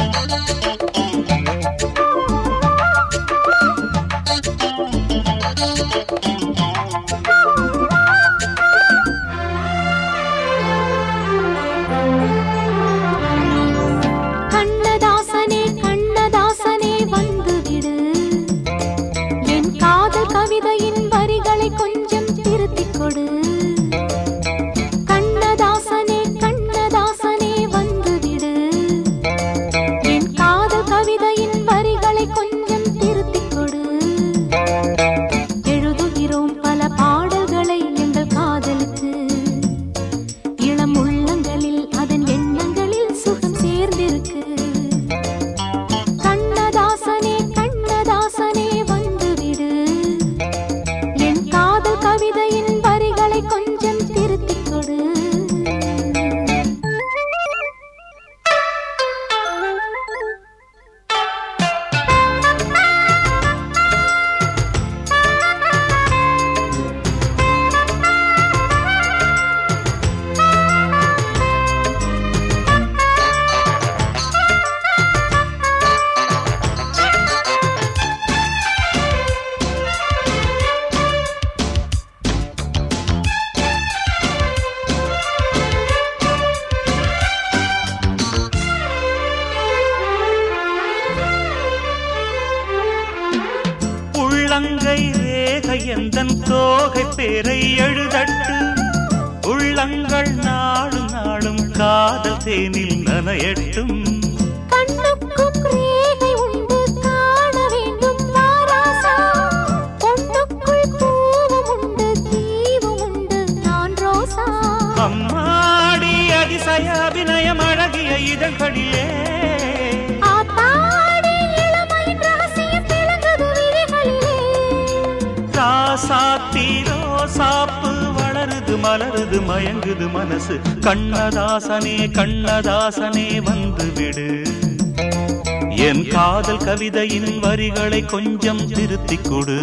கண்ணதாசனே கண்ணதாசனே வந்துவிடு என் காதல் கவிதையின் வரிகளை கொஞ்சம் திருத்திக் கொடு கண்ணதாசனே கண்ணதாசனே வந்துவிடு என் காதல் கவிதையின் வரிகளை கொஞ்சம் திருத்திக் கொடு எழுதுகிறோம் பல பாடல்களை எங்கள் காதலுக்கு இளம் உள்ளங்களில் அதன் எண்ணங்களில் சுகம் சேர்ந்திருக்கு கண்ணதாசனே கண்ணதாசனே வந்துவிடு என் காதல் கவிதையின் வரிகளை கொஞ்சம் திருத்திக் கொடு உள்ளங்கை ரேகை எந்தன் தோகை பேரை எழுதட்டு உள்ளங்கள் நாளும் நாளும் காதல் தேனில் நனையட்டும் கண்ணுக்கும் ரேகை உண்டு காண வேண்டும் வாராசா பொண்ணுக்குள் பூவும் உண்டு தீவும் உண்டு நான் ரோசா அம்மாடி அதிசய அபிநயம் அழகிய இதழ்களிலே ஆத்தாடி இளமையின் ரகசியம் விளங்குது விழிகளிலே ராசாத்தீரோ சாப்பு வளருது மலருது மயங்குது மனசு கண்ணதாசனே கண்ணதாசனே வந்து விடு என் காதல் கவிதையின் வரிகளை கொஞ்சம் திருத்திக் கொடு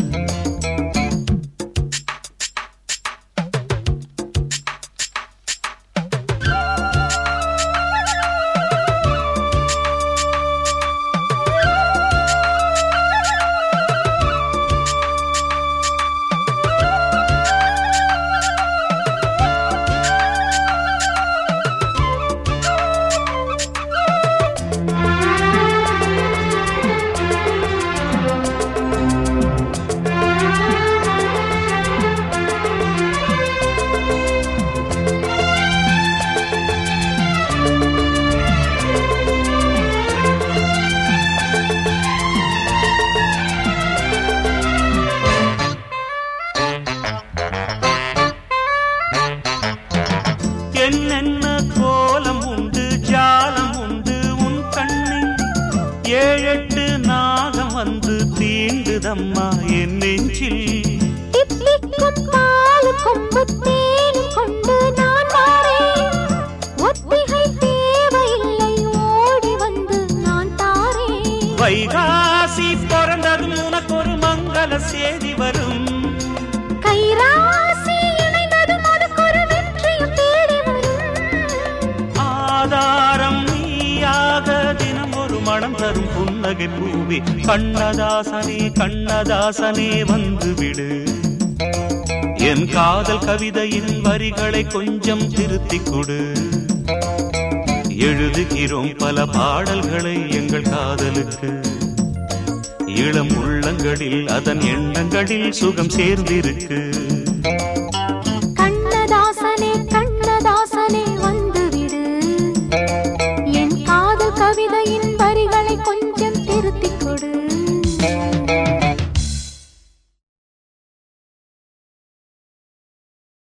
என்னென்ன கோலம் உண்டு ஜாலம் உண்டு உன் கண்ணில் ஏழெட்டு நாகம் வந்து தீண்டுதம்மா என் நெஞ்சில் தித்திக்கும் பால் கொம்பு தேனும் கொண்டு நான் வாரேன் ஒத்திகை தேவையில்லை ஓடி வந்து நான் தாரேன் வைகாசி பிறந்ததும் உனக்கு ஒரு மங்கள செய்தி வரும் கைராசி இணைந்ததும் அதுக்கு ஒரு வெற்றியும் தேடி வரும் ஆதாரம் நீயாக தினம் ஒரு மனம் தரும் புன்னகை பூவி கண்ணதாசனே கண்ணதாசனே வந்து விடு என் காதல் கவிதையின் வரிகளை கொஞ்சம் திருத்திக் கொடு எழுதுகிறோம் பல பாடல்களை எங்கள் காதலுக்கு இளம் உள்ளங்களில் அதன் எண்ணங்களில் சுகம் சேர்ந்திருக்கு